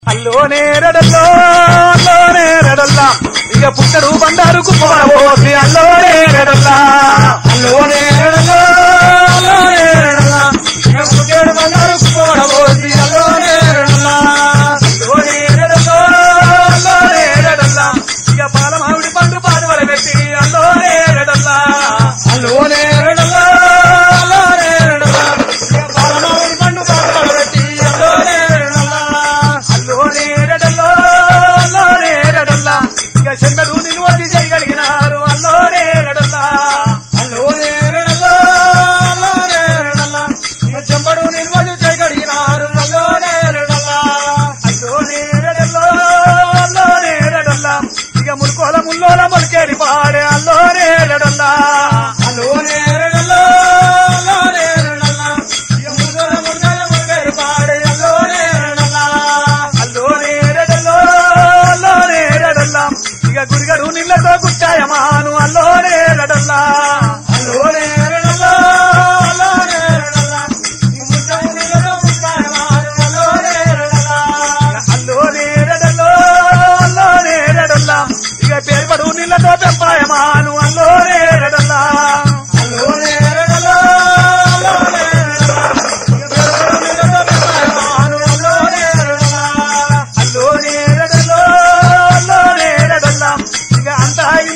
అల్లోనే రెడల్లో అల్లోనే రెడల్లా ఇక పుట్టడు బండారు కుప్పబోసి అల్లోనే రెడల్లా అల్లోనే రెడల్లో అల్లోనే రెడల్లా ఇక పుట్టడు బండారు కుప్పబోసి అల్లోనే రెడల్లా అల్లోనే రెడల్లో అల్లోనే రెడల్లా ఇక పాల మామిడి పండు పాదవల పెట్టి అల్లోనే రెడల్లా అల్లోనే రెడల్లా అల్లోనే రెడల్లా ఇక పాల మామిడి పండు పాదవల పెట్టి అల్లోనే రెడల్లా అల్లోనే రెడల్లో అల్లోనే రెడల్లా ఇక చెన్నడు నిన్ను వచ్చి చేయగలిగినారు అల్లోనే రెడల్లా అల్లోనే రెడల్లో అల్లోనే రెడల్లా ఇక చెంబడు నిన్ను వచ్చి చేయగలిగినారు అల్లోనే రెడల్లా అల్లోనే రెడల్లో అల్లోనే రెడల్లా ఇక ముల్కోల ముల్లోల మొలికేరి పాడే అల్లోనే రెడల్లా అల్లోనే రెడల్లో అల్లోనే రెడల్లా ఇక ముల్కోల ముల్లోల మొలికేరి పాడే అల్లోనే రెడల్లా అల్లోనే రెడల్లో అల్లోనే రెడల్లా ఇక గురిగడు నిల్లతో కుట్టాయమాను అల్లోనే రెడల్లా అల్లోనే రెడల్లో అల్లోనే రెడల్లా ఇక ముట్టము నిల్లతో కుట్టాయమాను అల్లోనే రెడల్లా అల్లోనే రెడల్లో అల్లోనే రెడల్లా ఇక పేర్పడు నిల్లతో పెంపాయమాను అల్లోనే రెడల్లా అల్లోనే రెడల్లో అల్లోనే రెడల్లా ఇక పేర్పడు నిల్లతో పెంపాయమాను అల్లోనే రెడల్లా అల్లోనే రెడల్లో అల్లోనే రెడల్లా ఇక అంతా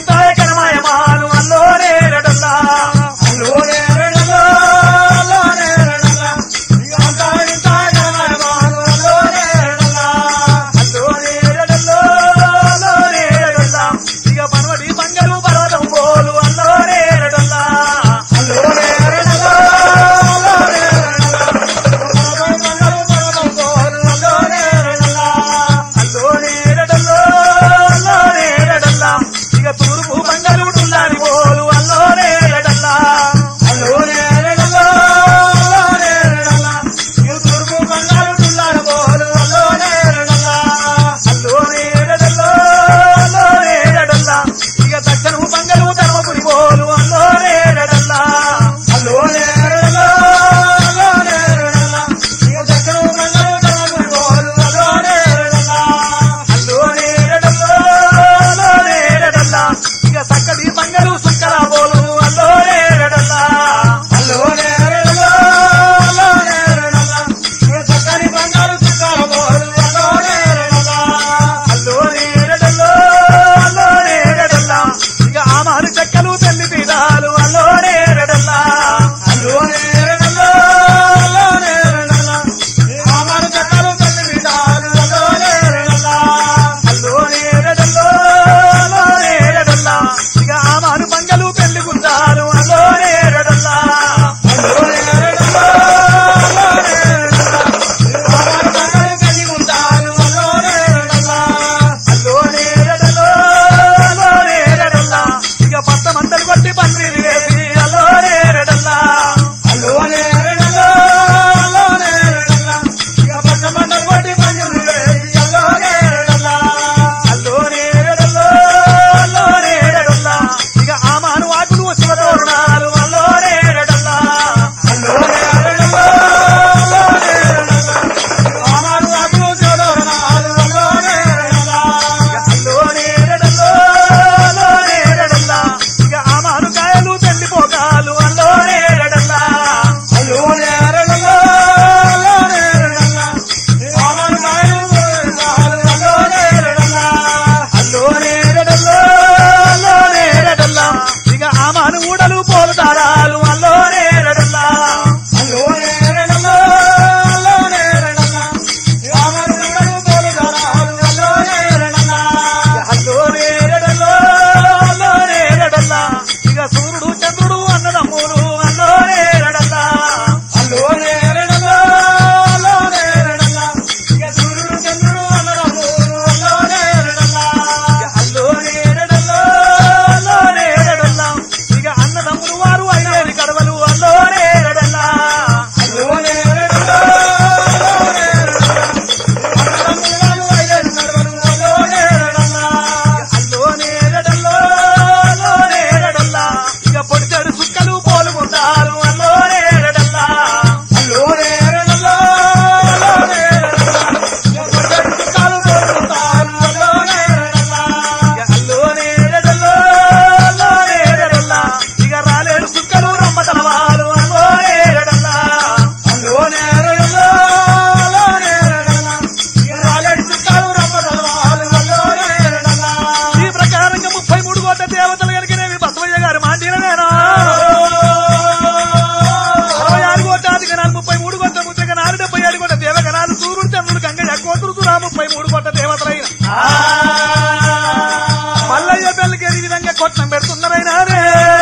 మల్లయ్య పెళ్ళకి ఏ విధంగా కొట్టం పెడుతున్నారైనారే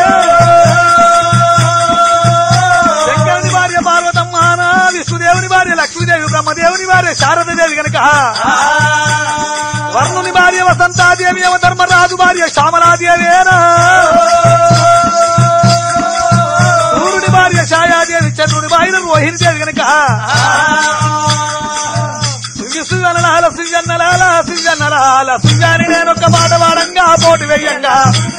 శంకరుని భార్య పార్వతమ్మాన విష్ణుదేవుని భార్య లక్ష్మీదేవి బ్రహ్మదేవుని భార్య శారదాదేవి గనక వర్ణుని భార్య వసంతాదేవి యమధర్మరాజు భార్య శ్యామలాదేవేనా సూర్యుడి భార్య ఛాయాదేవి చంద్రుడి భార్య రోహిణిదేవి గనక సుగనలాల సుజన్నలాల సుజన్నలాల సుజాని నేను ఒక మాట వాడంగా పోటు వెయ్యంగా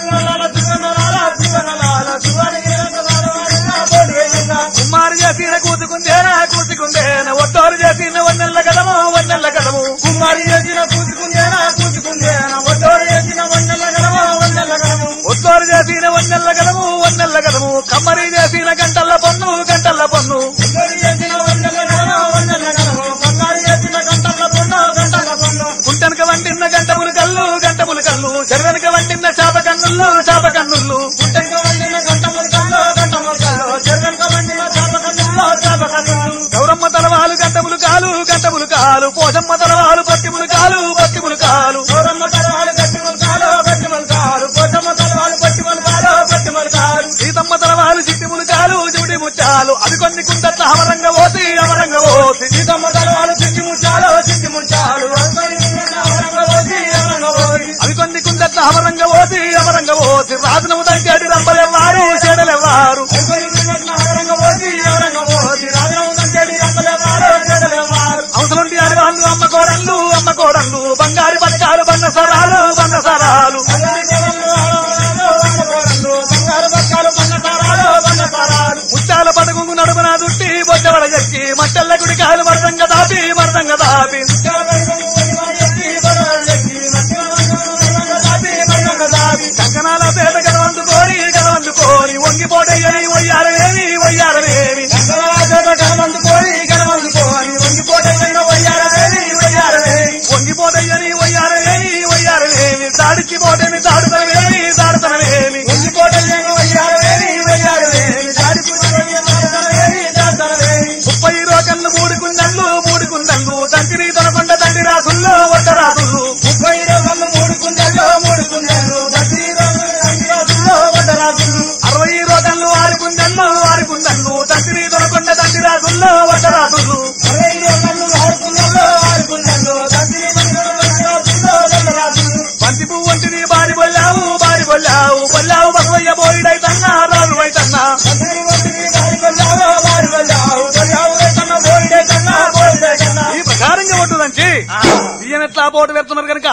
కుమ్మారు చేసిన కూతుకుందేనా కూతుకుందేనా ఒట్టోరు చేసిన వన్నెల్ల కదము వన్నెల్ల కదము కుమారి చేసిన కూతుకుందేనా కూతుకుందేనా ఒడ్డోరు చేసిన వండల గడవ వండల గడము ఒట్టోరు చేసిన వన్నెల్ల కదము వన్నెల్ల కదము కమ్మరి చేసిన గంటల్ల పొన్ను గంటల్ల పొన్ను ఒడ్డోరు చేసిన వండల గడవ వండల గడము బంగారు చేసిన గంటల పొన్ను గంటల పొన్ను కుంటనక వండిన గంటములు కల్లు గంటములు కల్లు చెరువెనక వండిన చాప కన్నుళ్ళు చాప కన్నుళ్ళు పుట్టక వండిన గంటములు కల్లో గంటములు కల్లో చెరుగంట వండిన చాప కన్నుల్లో చాప కన్నులు గౌరమ్మ తలవాలు గంటములు కాలు గంటములు కాలు పోషమ్మ తలవాలు పట్టిములు కాలు పట్టిములు కాలు గౌరమ్మ తలవాలు గట్టిమలు కాలు గట్టిమలు కాలు పోచమ్మ తలవాలు పట్టిమలు కాలు పట్టిమలు కాలు సీతమ్మ తలవాలు చిట్టిములు కాలు జుడి ముచ్చాలు అవి కొన్ని కుందట్ల అమరంగ ఓసి అమరంగ ఓసి సీతమ్మ తలవాలు చిట్టి ముచ్చాలు చిట్టి ముచ్చాలు ఔరంగవతి ఔరంగవతి అవి కొన్ని కుందట్ల అమరంగ ఓసి అమరంగ ఓసి రాజనము తగ్గేటి రంబలెవ్వారు చేడలెవ్వారు అవసరంటి అడివాళ్ళు అమ్మ కోడళ్ళు అమ్మ కోడళ్ళు బంగారు పట్టాలు బండ సరాలు బండ సరాలు ముత్యాల పడగు నడుమున దుట్టి బొట్టవడ ఎక్కి మట్టెల్ల గుడికాయలు మర్దంగ దాపి మర్దంగ దాపి కంకణాల పేట గదవందుకోని గదవందుకోని వంగిపోటయ్యని వయ్యారవేమి వయ్యారవేమి వంగిపోటయ్యని వయ్యారవేమి వయ్యారవేమి దాడికి పోటని దాడుతనవేమి దాడుతనవేమి ముప్పై రోకళ్ళు మూడు కుందళ్ళు మూడు కుందళ్ళు తండ్రి తొనకొండ తండ్రి రాసుల్లో ఒట్ట రాసులు ముప్పై రోజులు మూడు కుండలు మూడు కుండలు దశీ రోజులు వడ్డరాజులు అరవై రోకళ్ళు ఆరు కుందళ్ళు ఆరు కుందళ్ళు తండ్రి తొనకొండ తండ్రి రాసుల్లో ఒట్ట రాసులు అరవై రోజులు ఆరు కుండలు ఆరు కుండలు దశీ రోజులు వడ్డరాజులు బంతి పువ్వు వంటిది బారి బొల్లావు బారి బొల్లావు బొల్లావు బసవయ్య బోయిడైతన్నా రాజు అయితన్నా అందరి వంటివి వారి కొల్లావు వారి కొల్లావు కొల్లావు రేతన్న బోయిడే కన్నా బోయిడే కన్నా ఈ ప్రకారంగా ఉంటుందంచి ఈయన ఎట్లా పోటు పెడుతున్నారు కనుక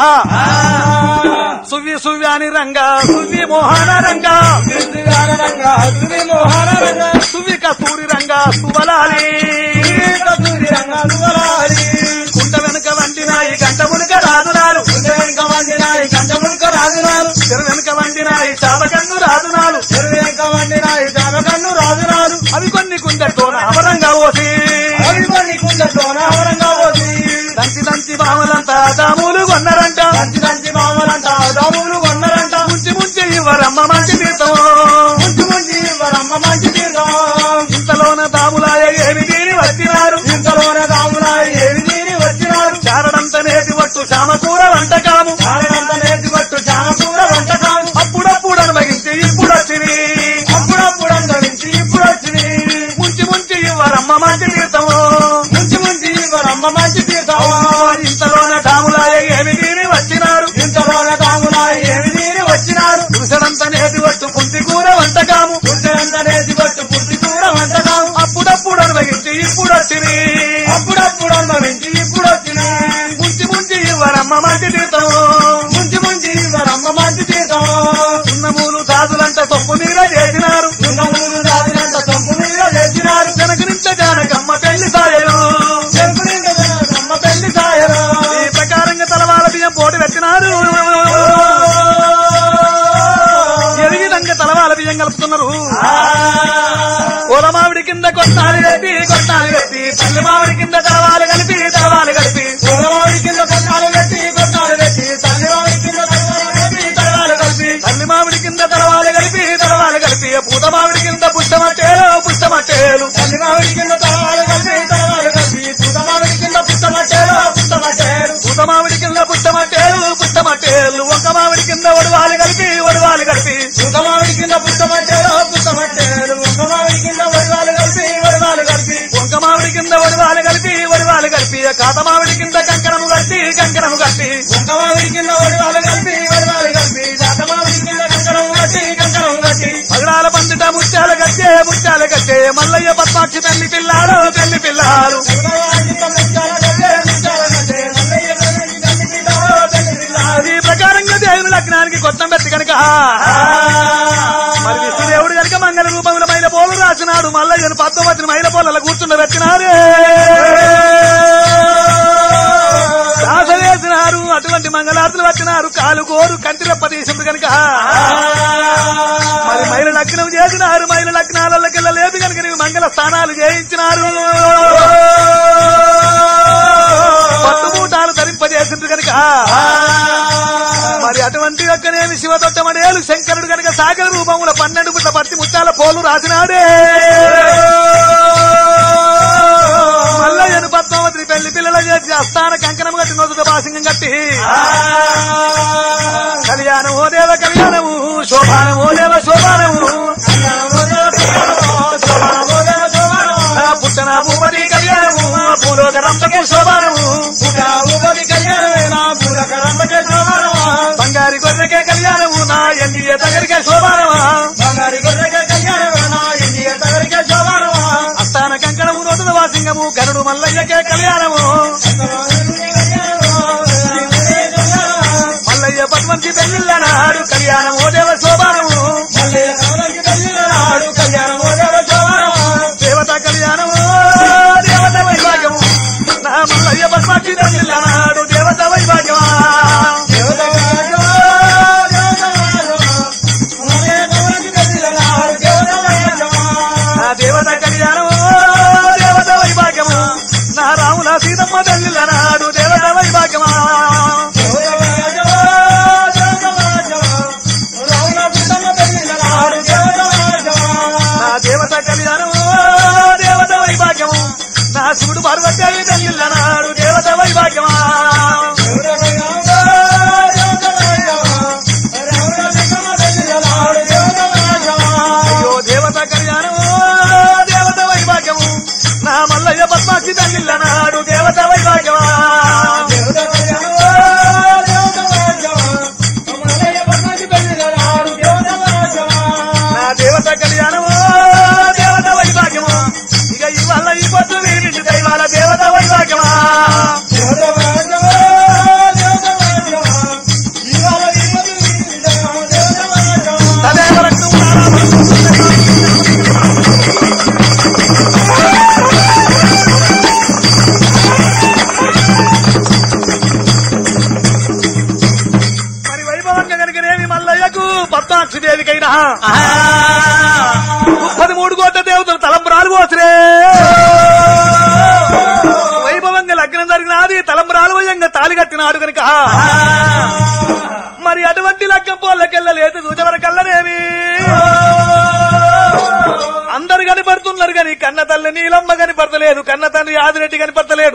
సువ్వి సువ్వి అని రంగా సువ్వి మోహన రంగా రంగా తుది మోహన రంగా సువ్వి కస్తూరి రంగా సువలాలి కస్తూరి రంగా తువలాలి కుంట వెనుక వండినాయి గంట మునుక రాజునాలు వెనుక వండినాయి గంట మునుక రాజునాలు తెర వెనుక వండినాయి చాపకన్ను రాజునాలు వెనుక వండినాయి జామకన్ను రాజునాలు అవి కొన్ని కుందతో అమరంగా ఓసి అవి కొన్ని కుండతో నావరంగా పోసి దంచి దంచి బామలంతా దాములు కొన్నారంట మంచి మంచి మామలంట దాములు కొన్నారంట ముంచి ముంచి ఇవ్వరమ్మ మంచి తీర్థం ముంచి ముంచి వరమ్మ మంచి తీర్థం ఇంతలోన దాములాయ ఏమి దీని వచ్చినారు ఇంతలోనే దాములా ఏమి తీరి వచ్చినారు చారడంత నేటి వట్టు శామకూర వంటకాము చాలంత నేతి పట్టు చామకూర వంటకాలు అప్పుడప్పుడు అనుభవించి ఇప్పుడు వచ్చింది అప్పుడప్పుడు అందరించి ఇప్పుడు వచ్చింది ముంచి ముంచి ఇవ్వరమ్మ మంచి తీర్థము ముంచి ముంచి వరమ్మ మంచి తీర్థం ఇంతలోన దాములాయ ఏమి దీని వచ్చినారు ఇంతలోనే దాములా ఏమి తీరి వచ్చినారు పురుషడంత నేటి వట్టు పుంటి కూర వంటకాము పుట్టంత నేతి పట్టు పుట్టి కూర వంటకాలు అప్పుడప్పుడు అనుభవించి ఇప్పుడు వచ్చింది అప్పుడప్పుడు అనుభవించి ఇప్పుడు వచ్చింది ముంచి ముంచి ఇవ్వరమ్మ మంచి తీర్థము ముంచి ముంచి వరమ్మ మంచి తీర్థం సున్నమూలు సాధులంట తొప్పు మీద చేసినారు ఉన్న ఊరు దాదినంత తొంపు మీద చేసినారు జనక నింత జానకమ్మ పెళ్లి సాయలు చెంపు నిండా అమ్మ పెళ్లి సాయరు ఈ ప్రకారంగా తలవాల బియ్యం పోటీ పెట్టినారు ఏ విధంగా తలవాల బియ్యం కలుపుతున్నారు పూలమావిడి కింద కొట్టాలి పెట్టి కొట్టాలి పెట్టి తల్లి మామిడి కింద తలవాలు కలిపి తలవాలు కలిపి పూలవాడి కింద కొట్టాలు పెట్టి కొట్టాలు పెట్టి తల్లివాడి కింద కొట్టాలు పెట్టి తలవాలు కలిపి తల్లి మామిడి కింద తలవాలు కలిపి తలవాలు కలిపి పూత మామిడి కింద పుష్టమట్టేలు పుష్టమట్టేలు తల్లివాడి కింద తలవాలు కలిపి తలవాలు కలిపి పుట్టమావిడి కింద పుట్టమట్టేలు పుట్టమట్టేలు పూత మామిడి కింద పుష్టమట్టేలు కలిపి కుంకమావిడి కింద పుట్టమట్టేరో పుట్టమట్టేరు కుంకమావిడి కింద వడివాలు కలిపి వడివాలు కలిపి వంక మామిడి కింద వడివాలు కలిపి వడివాలు కలిపి కాత మామిడి కింద కంకణము కట్టి కంకణము కట్టి కుంకమావిడి కింద వడివాలు కలిపి వడివాలు కలిపి జాతమావిడి కింద కంకణం కట్టి కంకణం కట్టి పగడాల పందిట ముత్యాల కట్టే ముత్యాల కట్టే మల్లయ్య పద్మాక్షి పెళ్లి పిల్లాడు పెళ్లి పిల్లాడు ఈ ప్రకారంగా దేవుని లగ్నానికి కొత్త మెత్తి కనుక మరి విష్ణుదేవుడు కనుక మంగళ రూపముల మైల పోలు రాసినాడు మల్లయ్యను పద్మవతిని మైల పోల కూర్చుండ పెట్టినారే దాస వేసినారు అటువంటి మంగళాతులు వచ్చినారు కాలు కోరు కంటి రెప్ప తీసింది కనుక మరి మైల లగ్నం చేసినారు మైల లగ్నాలకెళ్ళ లేదు కనుక నీవు మంగళ స్థానాలు చేయించినారు పట్టుమూటాలు ధరింపజేసింది కనుక మరి అటువంటి యొక్కనేమి శివదొట్టమడేలు శంకరుడు కనుక సాగర రూపముల పన్నెండు పుట్ల పత్తి ముత్యాల పోలు రాసినాడే మల్లయ్యను పద్మావతిని పెళ్లి పిల్లల చేసి అస్థాన కంకణం కట్టి నొదుట బాసింగం కట్టి కళ్యాణం ఓ దేవ కళ్యాణము శోభానం ఓ దేవ శోభానము ఆ పుట్టన భూపతి కళ్యాణము భూలోక రంభకు శోభానము బంగారి గొర్రెకే కళ్యాణము నా ఎన్నియ దగ్గరికే శోభానమా అస్థాన కంకణము నొదుట వాసింగము గరుడు మల్లయ్యకే కళ్యాణము మల్లయ్య పద్మంచి పెళ్లిళ్ళ నాడు కళ్యాణం ఓ దేవ శోభానము దేవత కళ్యాణము దేవత వైభాగ్యము నా మల్లయ్య పద్మాక్షి పెళ్లిళ్ళ నాడు దేవత వైభాగ్యమా నా దేవత కళ్యాణము దేవత వైభాగ్యము నా రాముల సీతమ్మ పెళ్లిళ్ళ నాడు దేవత వైభాగ్యమా నా దేవత కళ్యాణము దేవత వైభాగ్యము నా శివుడు పార్వతీ పెళ్లిళ్ళ నాడు దేవత వైభాగ్యమా అయ్యో దేవత కళ్యాణము దేవత వైభాగ్యము నా మల్లయ్య పద్మాక్షి తల్లిళ్ళ నాడు దేవత వైభాగ్యమా నా దేవత కళ్యాణము దేవత వైభాగ్యము ఇక ఇవాళ ఈ పొద్దు వీరింటి దైవాల దేవత వైభాగ్యమా తదేవ రక్తం మరి వైభవంగా కనుకనేమి మల్లయ్యకు పద్మాక్షి దేవికైనా ముప్పది మూడు కోట్ల దేవతలు తలంబరాలు పోతురే వైభవంగా లగ్నం జరిగినది తలంబరాలు వయంగా తాలి కట్టినాడు కనుక మరి అటువంటి లగ్గం పోళ్ళకెళ్ళలేదు సూచన కల్లనేమి అందరు కనిపడుతున్నారు కానీ కన్న తల్లి నీలమ్మ కనిపడతలేదు కన్న తండ్రి ఆదిరెడ్డి కనిపడతలేడు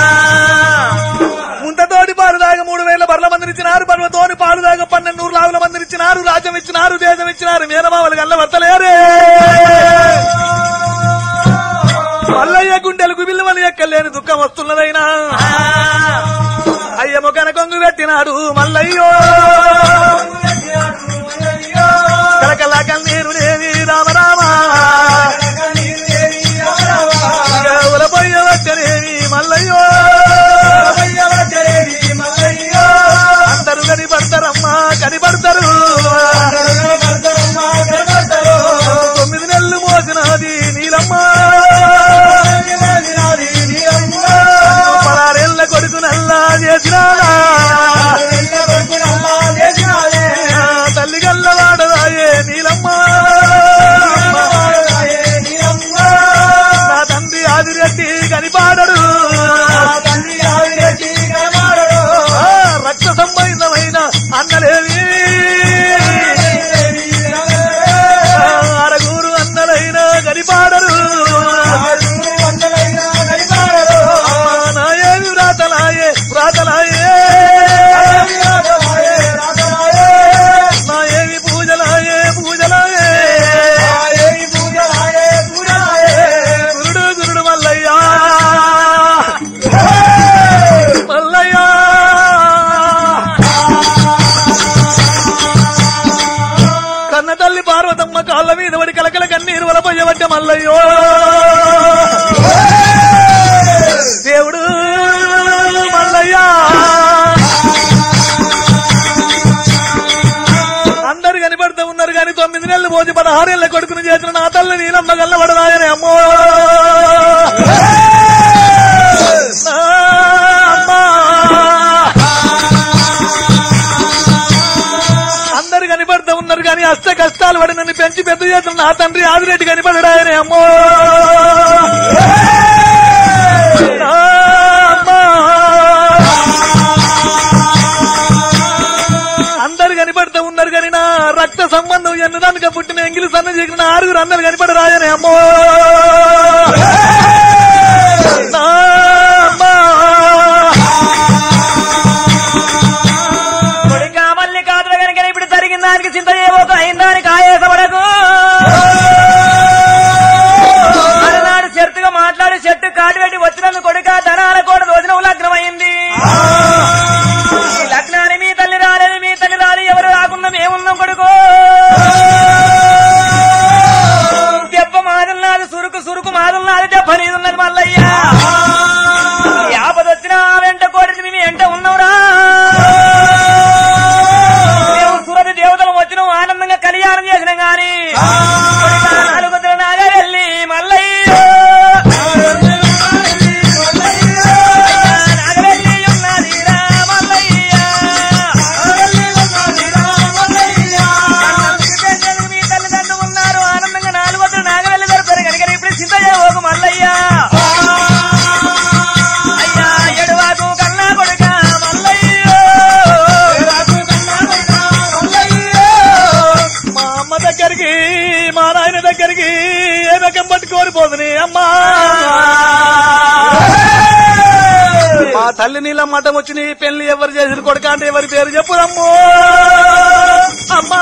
ముంతతోటి పాలు దాగ మూడు వేల బర్ల మందిని ఇచ్చినారు బర్వతోని పాలు దాగ పన్నెండు నూరు లావుల మందిని ఇచ్చినారు రాజ్యం ఇచ్చినారు దేశం ఇచ్చినారు మీనమావలు గల్ల వత్తలేరే మల్లయ్య గుండెలకు బిల్లువని ఎక్కలేని దుఃఖం వస్తున్నదైనా అయ్యమ్మ కనకొంగు పెట్టినాడు మల్లయ్యో కలకల కన్నీరు దేవి రామరామ గౌల పొయ్య వచ్చనేవి మల్లయ్యో అందరూ కనిపడతారమ్మా కనిపడతారు తొమ్మిది నెలలు మోసినది నీలమ్మ పలారేళ్ల కొడుకు నల్లా చేసినాడా తల్లి గల్ల వాడదాయే నీలమ్మ నా తండ్రి ఆదిరెడ్డి కనిపాడడు ఆ, రక్త సంబంధమైన అన్నలేవి ఆ, అరగూరు అన్నలైన కనిపాడరు అమ్మా, నాయేమి వ్రాతలాయే వ్రాతలాయే నా ఏమి పూజల కాళ్ళ మీద పడి కలకల కన్నీరు వలపోయబట్టే మల్లయ్యో దేవుడు మల్లయ్యా అందరు కనిపడుతూ ఉన్నారు కానీ తొమ్మిది నెలలు పోసి పదహారేళ్ల కొడుకుని చేసిన నా తల్లి నీలమ్మ గల్లబడదాయనే అమ్మో నా అమ్మా. అందరు కనిపడుతూ ఉన్నారు కానీ అష్ట కష్టాలు పడి నన్ను పెంచి పెద్ద చేసిన నా తండ్రి ఆదిరెడ్డి కనిపడడాయనే అమ్మో నా అమ్మా. అందరు కనిపడుతూ ఉన్నారు కానీ నా రక్త సంబంధం ఎన్నదానిక పుట్టిన ఎంగిలి సన్న చేసిన ఆరుగురు అందరు కనిపడరాయనే అమ్మో నా అమ్మా. కొడుకా మళ్ళీ కాదుల కనుక ఇప్పుడు జరిగిన దానికి చింత చేయబోతు అయిన దానికి ఆయాసపడకు మరునాడు చెట్టుగా మాట్లాడి చెట్టు కాటు పెట్టి వచ్చినందుకు కొడుక ధనాల కూడా రోజున లగ్నమైంది ఈ లగ్నాన్ని మీ తల్లి రాలేదు మీ తల్లి రాలి ఎవరు రాకుండా మేమున్నాం కొడుకు దెబ్బ మాదున్నది సురుకు సురుకు మాదున్నది దెబ్బ నీదున్నది మల్లయ్యా ఈ ఆపద వచ్చినా వెంట కోరిని మేము వెంట ఉన్నావురా మేము సురభి దేవతలు వచ్చినాం ఆనందంగా కళ్యాణం చేసినాం గాని నాలుగు నాగా వెళ్ళి మల్లయ్య నాగవెల్లి ఉన్నదిరా మల్లయ్య. మీ తల్లిదండ్రులు ఉన్నారు ఆనందంగా నాలుగు వద్ద నాగవెల్లి దొరుకుతారు కనుక ఇప్పుడు చింత చేయబోకు మల్లయ్య అయ్యా ఎడవాకు కన్నా కొడుక మల్లయ్య మా అమ్మ దగ్గరికి మా నాయన దగ్గరికి ఏ రకం పట్టుకొని పోతుంది అమ్మా మా తల్లి నీళ్ళ మఠం వచ్చి నీ పెళ్లి ఎవరు చేసిన కొడుక అంటే ఎవరి పేరు చెప్పుదమ్మో అమ్మా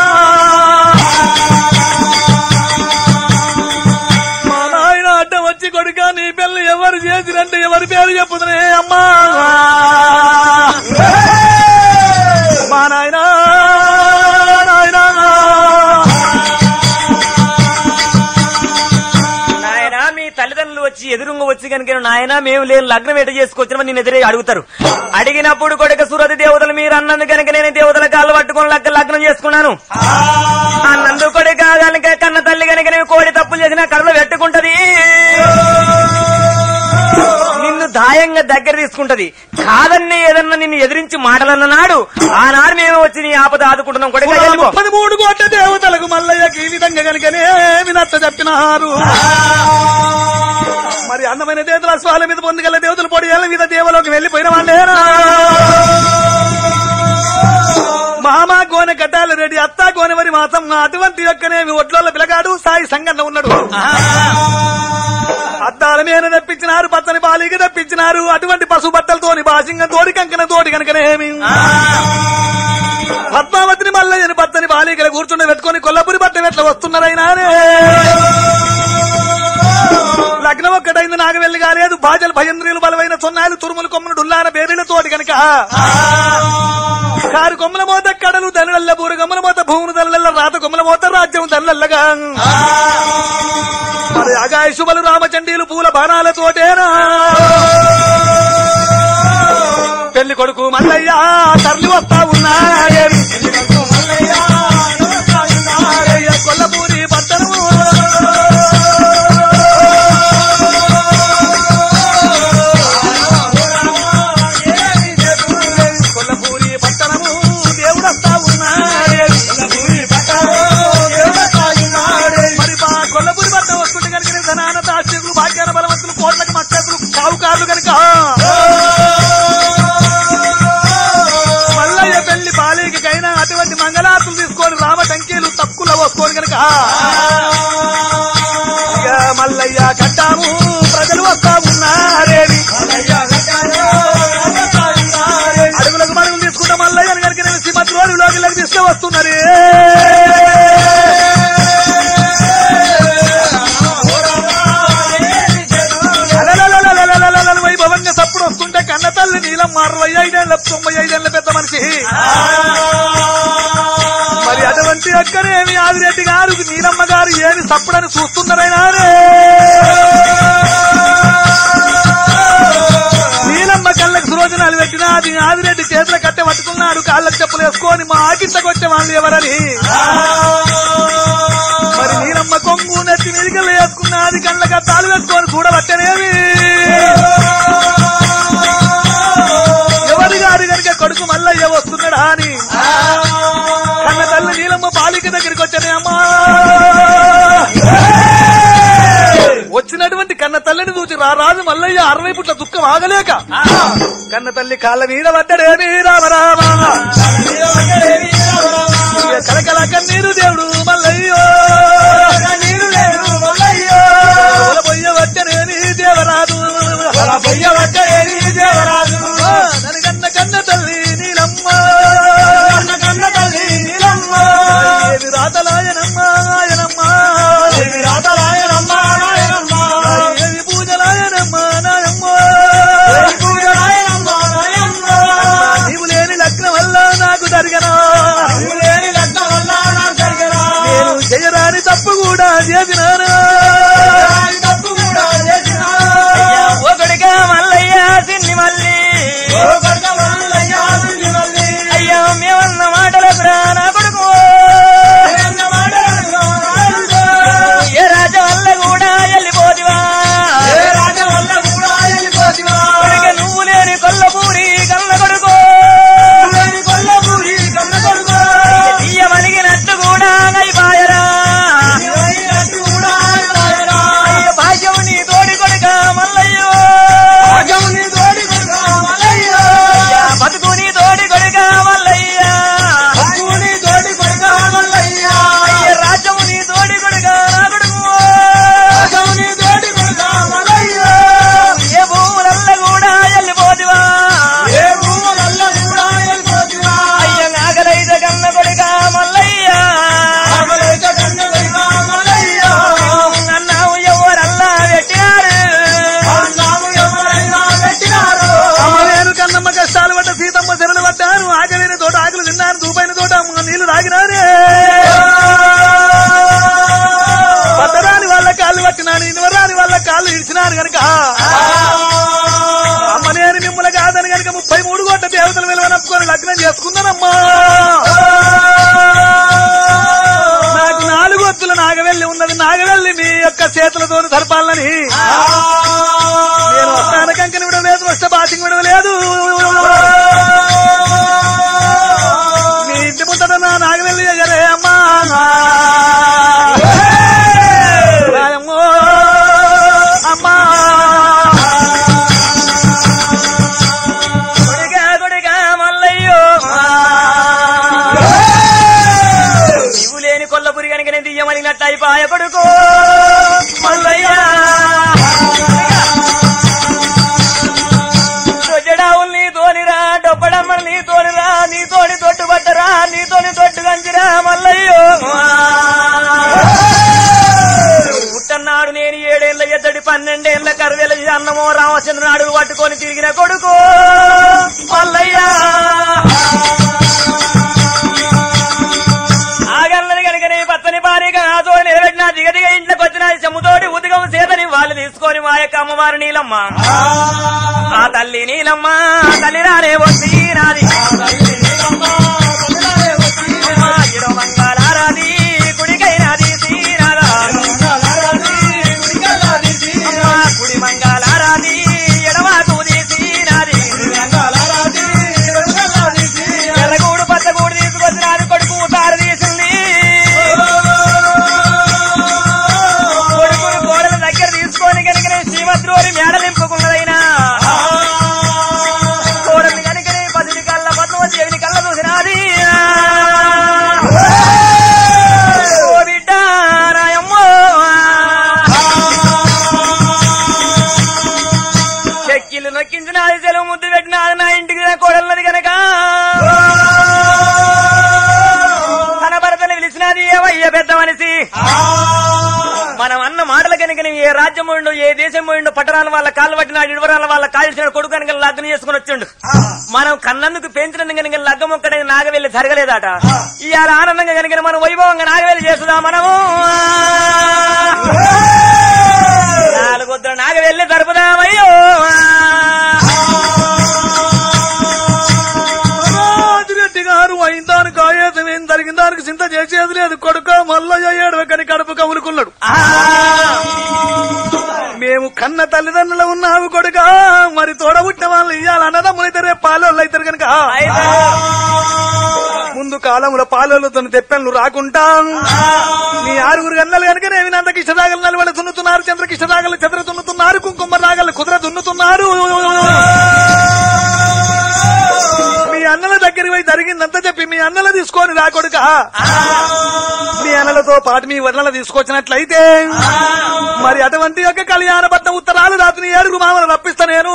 మా నాయన అడ్డం వచ్చి కొడుక నీ పెళ్లి ఎవరు చేసిరంటే ఎవరి పేరు చెప్పుదనే అమ్మా మా నాయన నాయనా నాయనా మీ తల్లిదండ్రులు వచ్చి ఎదురుంగా వచ్చి కనుక నాయన మేము లేని లగ్నం ఎట చేసుకొచ్చినా నేను ఎదురే అడుగుతారు అడిగినప్పుడు కొడుక సురతి దేవతలు మీరు అన్నందు కనుక నేను దేవతల కాళ్ళు పట్టుకొని లగ్గ లగ్నం చేసుకున్నాను అన్నందు కొడుక కనుక కన్న తల్లి కనుక నేను కోడి తప్పులు చేసిన కడలో పెట్టుకుంటది నిన్ను దాయంగా దగ్గర తీసుకుంటది కాదన్ని ఏదన్నా నిన్ను ఎదిరించి మాటలన్న నాడు ఆనాడు మేము వచ్చి నీ ఆపద ఆదుకుంటున్నాం కొడుక వెళ్ళిపో. ముప్పది మూడు కోట్ల దేవతలకు మల్లయ్యకి ఈ విధంగా కనుకనే వినచ్చ చెప్పినారు మరి అందమైన దేవతల స్వాల మీద పొందుగల దేవతలు పొడి ఏళ్ళ మీద దేవలోకి వెళ్లిపోయిన వాళ్ళేనా మామ గోనె కట్టాల రెడ్డి అత్త గోనెవరి మాసం అటువంటి యొక్కనేమి ఒడ్లోళ్ళ పిలగాడు సాయి సంగన్న ఉన్నాడు అద్దాల మీద తెప్పించినారు పచ్చని బాలికి తెప్పించినారు అటువంటి పశు బట్టలతోని బాసింగం తోడి కంకణ తోడి కనుకనేమి పద్మావతిని మల్లయ్యని పచ్చని బాలికలు కూర్చుండ పెట్టుకొని కొల్లపురి బట్ట ఎట్లా వస్తున్నారైనా లగ్నం ఒక్కటైంది నాకు వెళ్ళి కాలేదు బాజలు భయంద్రియులు బలమైన సొన్నాయిలు తురుములు కొమ్మలు డుల్లాన బేరీల తోటి కనుక కారు కొమ్మల మోత కడలు దనల్ల బూర కొమ్మల మోత భూములు దనల్ల రాత కొమ్మల మోత రాజ్యం దనల్లగా మరి అగాయశుబలు రామచండీలు పూల బాణాల తోటేనా పెళ్లి కొడుకు మల్లయ్య తరలి వస్తా ఉన్నాయేమి అయ్య కొల్లపూరి పట్టణము కొల్లపూరి పట్టణము దేవుడు వస్తా ఉన్నాడేమి మరి మా కొల్లపూరి పట్టణం వస్తుంటే కనుక ధనాన దాస్తికులు భాగ్యాన బలవంతులు కోట్లకు మక్కతులు సావుకారులు కనుక మల్లయ్య పెళ్లి బాలికైనా అటువంటి మంగళార్తులు తీసుకొని రామ టంకీలు తక్కువలో వస్తుకొని కనుక ఇక మల్లయ్య కట్టాము ప్రజలు వస్తా ఉన్నారేమి అడుగులకు మడుగులు తీసుకుంటా మల్లయ్య కనుక నేను శ్రీమతి రోడ్డులోకి తీసుకు వస్తున్నది అలలలలలలలలల వైభవంగా తప్పుడు వస్తుంటే కన్న తల్లి నీలం అరవై ఐదేళ్ల తొంభై ఐదేళ్ల పెద్ద మనిషి మరి అటువంటి ప్రతి ఒక్కరేమి ఆదిరెడ్డి గారు నీలమ్మ గారు ఏమి తప్పుడని చూస్తున్నారైనా నీలమ్మ కళ్ళకు సురోజనాలు పెట్టినాది ఆదిరెడ్డి చేతుల కట్టె పట్టుకున్నాడు కాళ్ళకు చెప్పులు వేసుకొని మా ఆకింతకు వచ్చే వాళ్ళు ఎవరని మరి నీలమ్మ కొంగు నెత్తి మీదికలు వేసుకున్నది కళ్ళకి తాళు వేసుకొని చూడబట్టనేవి ఎవరి గారు గనుక కొడుకు మల్లయ్య వస్తున్నాడా అని కన్న తల్లి నీలమ్మ బాలిక దగ్గరికి వచ్చానే అమ్మా వచ్చినటువంటి కన్న తల్లిని చూసి రా రాజు మల్లయ్య అరవై పుట్ల దుఃఖం ఆగలేక కన్న తల్లి కాళ్ళ మీద పడ్డడేమి రామ రామ ఇక కలకల కన్నీరు దేవుడు మల్లయ్యో నీరు లేదు మల్లయ్యో పొయ్య వచ్చనేమి దేవరాజు పొయ్య వచ్చేది దేవరాజు నన్ను కన్న కన్న తల్లి నీలమ్మ కన్న కన్న తల్లి నీలమ్మ ఏమి రాతలాయనమ్మ ఆయనమ్మ దేవి రాతరాయనమ్మ నాయనమ్మ ఏమి పూజలాయనమ్మ నాయమ్మ దేవి పూజరాయనమ్మ నాయమ్మ నీవు లేని లగ్నం వల్ల నాకు జరిగనా నువ్వు లేని లగ్నం వల్ల నాకు జరిగిన నేను చేయరాని తప్పు కూడా చేసినానా తప్పు కూడా చేసిన ఒకడిగా మల్లయ్య సిన్ని మల్లి ఓ కొడుక మల్లయ్య తిరిగి మళ్ళీ అయ్యా మేమన్న మాటలకు రా నా కొడుకు ఎన్న మాటలు రాయుడు. ఏ రాజ వల్ల కూడా వెళ్ళిపోతివా ఏ రాజ వల్ల కూడా వెళ్ళిపోతివా? కొడుక నువ్వు లేని కొల్లపూరి కళ్ళ కొడుకు లేని కొల్లపూరి కన్న కొడుకు. తీయ మలిగినట్టు కూడా అయిపాయరా నీవైనట్టు కూడా రాయరా. అయ్య భాగ్యం నీ తోడి కొడుక మల్లయ్యో భాగ్యం నీ తోడి కొడుకు మల్లయ్య. అయ్యా బతుకు నీ తోడి కొడుక మల్లయ్యా హక్కు నీ తోడి కొడుకు మల్లయ్య. అయ్య రాజ్యం నీ తోడి కొడుక నా కొడుకు భాగ్యం నీ తోడి కొడుకు మల్లయ్య. ఏ భూములల్ల కూడా వెళ్ళిపోతివా ఏ భూములల్ల కూడా వెళ్ళిపోతివా? అయ్య నాగలైతే కన్న కొడుక మల్లయ్యా ఆకలైతే కన్న కొడుకు మల్లయ్య. అన్నావు ఎవరల్లా పెట్టినారు అన్నాము ఎవరైనా పెట్టినారు అమ్మ నేను కన్నమ్మ కష్టాలు పడ్డ సీతమ్మ శరలు పడ్డాను ఆకలిన తోట ఆకులు తిన్నాను దూపైన తోట అమ్మ నీళ్లు తాగినానే పట్టరాని వాళ్ళ కాళ్ళు పట్టినాను ఇనువరాని వాళ్ళ కాళ్ళు ఇడిచినాను గనక అమ్మ నేను మిమ్మల్ని కాదని గనక ముప్పై మూడు కోట్ల దేవతలు విలువనప్పుకొని లగ్నం చేసుకున్నానమ్మా నాకు నాలుగు వత్తుల నాగవెల్లి ఉన్నది నాగవెల్లి మీ యొక్క చేతులతో సరపాలని నేను వస్తాను కంకని విడవ లేదు వస్తే బాసింగ్ విడవ లేదు మీ ఇంటి ముందట నా నాగవెల్లి అయ్యరే అమ్మా రాయమ్మో, అమ్మా కొడుక కొడుక మల్లయ్యో నీవు లేని కొల్లపురి కనుక నేను దియ్యమనినట్టు అయిపోయ కొడుకు మల్లయ్యా దొడ్డడావులు నీ తోనిరా డొప్పడమ్మలు నీ తోనిరా నీ తోని తొట్టు పట్టరా నీ తోని తొట్టు కంచిరా మల్లయ్యో పుట్టన్నాడు నేను ఏడేళ్ల ఎద్దడి పన్నెండేళ్ల కరువేల అన్నమో రామచంద్ర అడుగు పట్టుకొని తిరిగిన కొడుకు మల్లయ్యా ఆగన్నది కనుకనే పచ్చని పారిగా నాతో నిలబెట్టిన దిగదిగ ఇంట్లోకి వచ్చిన చెమ్ముతోటి ఉదిగం చేతని వాళ్ళు తీసుకొని మా యొక్క అమ్మవారు నీలమ్మ ఆ తల్లి నీలమ్మ ఆ తల్లి రానే వచ్చి నాది అమ్మా, ఇరవ మంగళారాది కుడికైనాది శ్రీనాథా అమ్మా, కుడి మంగళారాది ఎడవాకు తీసినాది ఎర్రగూడు పచ్చగూడు తీసుకొచ్చినాది కొడుకు తారు తీసింది కొడుకును కోడల దగ్గర తీసుకొని కనుక శ్రీమద్రోని మేడలింపుకున్నదైనా కోడల్ని కనుక పదిని కళ్ళ పద్మవతి కళ్ళ చూసినాది ఓ బిడ్డ నాయమ్మో చెక్కిళ్ళు నొక్కించినాది సెలవు ముద్దు పెట్టినాది నా ఇంటికి నా కోడలది గనక తన భర్తను పిలిచినది ఏవయ్య పెద్ద మనిషి మనం అన్న మాటల కనుక కనుక నీవు ఏ రాజ్యం పోయిండో ఏ దేశం పోయిండో పట్టణాల వాళ్ళ కాళ్ళు పట్టిన ఇడవరాల వాళ్ళ కాల్చిన కొడుకు కనుక లగ్నం చేసుకుని వచ్చిండు మనం కన్నందుకు పెంచినందుకు కనుక లగ్గం ఒక్కడే నాగవెల్లి జరగలేదట ఇవాళ ఆనందంగా కనుక మనం వైభవంగా నాగవెల్లి చేస్తుందా మనము నాలుగొద్దుల నాగవెల్లి జరుపుదామయ్యో రాజిరెడ్డి గారు అయిన దానికి ఆయాసం ఏం జరిగిన దానికి చింత చేసేది లేదు కొడుక మల్లయ్య ఏడవకని కడుపు కవులుకున్నాడు మేము కన్న తల్లిదండ్రులు ఉన్నావు కొడుక మరి తోడబుట్టిన వాళ్ళు ఇయ్యాలి అన్నదమ్ములైతే రేపు పాలోళ్ళు అవుతారు కనుక ముందు కాలంలో పాలోళ్ళతో తెప్పెన్లు రాకుంటా మీ ఆరుగురు గన్నలు కనుక నేను వినంత కిష్టరాగలు నిలబడి దున్నుతున్నారు చంద్ర కిష్టరాగలు చంద్ర దున్నుతున్నారు కుంకుమ రాగలు కుదిర దున్నుతున్నారు మీ అన్నల దగ్గరికి పోయి జరిగిందంతా చెప్పి మీ అన్నలు తీసుకొని రాకొడుక మీ అన్నలతో పాటు మీ వర్ణలు తీసుకొచ్చినట్లయితే మరి అటువంటి యొక్క కళ్యాణ పట్ల ఉత్తరాలు రాత్రి ఏడుగురు మామలు రప్పిస్తా నేను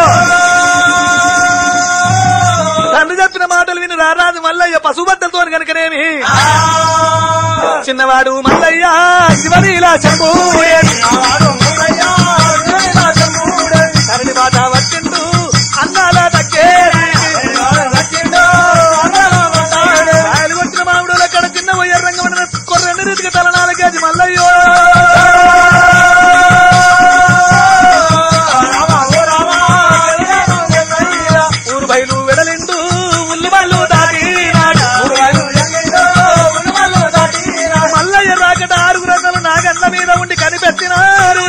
తండ్రి చెప్పిన మాటలు విని రారాజు మల్లయ్య పశుబద్దలతో కనుకనేమి చిన్నవాడు మల్లయ్య శివనీలా చెప్పు తరలి బాట వచ్చిండు అన్నాల దక్కేది కాయలు కొట్టిన మామిడులు అక్కడ చిన్న వయ్య రంగం కొర్రెండు రీతికి తలనాలకేది మల్లయ్యో ఊరు బయలు వెడలిండు ఉల్లి బళ్ళు దాటినాడు మల్లయ్య రాకట ఆరుగురు అన్నలు నాగన్న మీద ఉండి కనిపెట్టినారు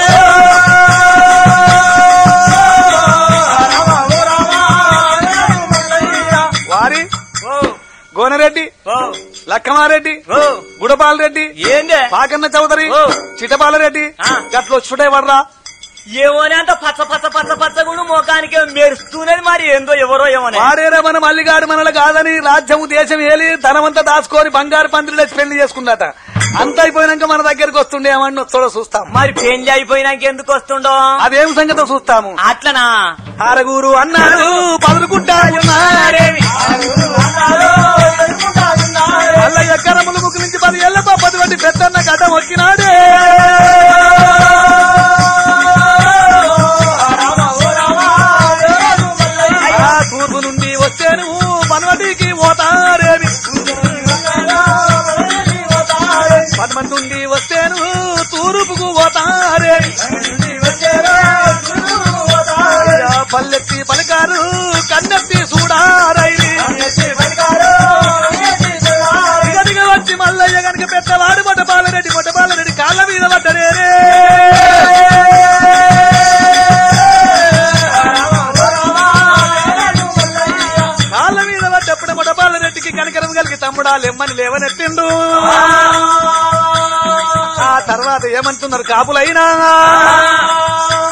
వారి గోనరెడ్డి లక్కమారెడ్డి గుడపాల్ రెడ్డి ఏందే పాకన్న చౌదరి ఓ. చిటపాలరెడ్డి ఆ. గట్లో చుటే వర్రా ఏమోనే అంత పచ్చ పచ్చ పచ్చ పచ్చ కూడా ముఖానికి మెరుస్తున్నది మరి ఏందో ఎవరో ఏమోనే వాడేరా మన మల్లిగాడు మనలు కాదని రాజ్యము దేశం ఏలి ధనమంతా దాచుకొని బంగారు పందిరిలో పెళ్లి చేసుకుందట అంత అయిపోయినాక మన దగ్గరికి వస్తుండే ఏమన్నా చూడ చూస్తాం మరి పెళ్లి అయిపోయినాక ఎందుకు వస్తుండో అదేం సంగతో చూస్తాము అట్లనా ఆరగూరు అన్నాడు పదులుకుంటాయున్నారేమి వాళ్ళ ఎక్కరములు ముగ్గు నుంచి పది ఏళ్ల పది వంటి పెద్దన్న గడ్డ మొక్కినాడే ఆ తూర్పు నుండి వచ్చాను మనవటికి పోతారేమి పద్మ నుండి వస్తేను తూర్పుకు పోతారేమి ఆ పల్లెత్తి పలికారు కన్నెత్తి చూడారైరి ఇగదిగ వచ్చి మల్లయ్య గనుక పెద్దవాడు మొట్టపాలరెడ్డి మొట్టపాలరెడ్డి కాళ్ళ మీద పడ్డరేరే కాళ్ళ మీద పడ్డప్పుడు మొట్టపాలరెడ్డికి కనికరం కలిగి తమ్ముడా లెమ్మని లేవనెత్తిండు ఆ తర్వాత ఏమంటున్నారు కాపులైనా